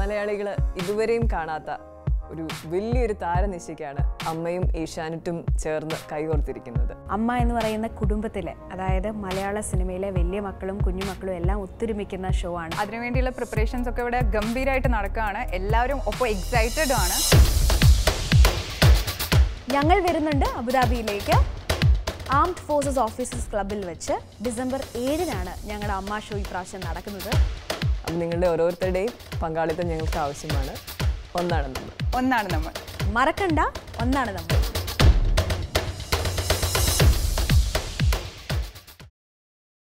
മലയാളികൾ ഇതുവരെയും കാണാത്ത ഒരു വലിയൊരു താരനിശയ്ക്കാണ് അമ്മയും ഏഷ്യാനെറ്റും ചേർന്ന് കൈകോർത്തിരിക്കുന്നത് അമ്മ എന്ന് പറയുന്ന കുടുംബത്തിലെ അതായത് മലയാള സിനിമയിലെ വലിയ മക്കളും കുഞ്ഞുമക്കളും എല്ലാം ഒത്തൊരുമിക്കുന്ന ഷോ ആണ് അതിനുവേണ്ടിയുള്ള പ്രിപ്പറേഷൻസ് ഒക്കെ ഇവിടെ ഗംഭീരമായിട്ട് നടക്കുകയാണ് എല്ലാവരും ഒപ്പം എക്സൈറ്റഡ് ആണ് ഞങ്ങൾ വരുന്നുണ്ട് അബുദാബിയിലേക്ക് ആംഡ് ഫോഴ്സസ് ഓഫീസേഴ്സ് ക്ലബിൽ വെച്ച് ഡിസംബർ ഏഴിനാണ് ഞങ്ങളുടെ അമ്മ ഷോ ഇപ്രാവശ്യം നടക്കുന്നത് അപ്പം നിങ്ങളുടെ ഓരോരുത്തരുടെയും പങ്കാളിത്തം ഞങ്ങൾക്ക് ആവശ്യമാണ് ഒന്നാണ് നമ്മൾ ഒന്നാണ് നമ്മൾ മറക്കണ്ട ഒന്നാണ് നമ്മൾ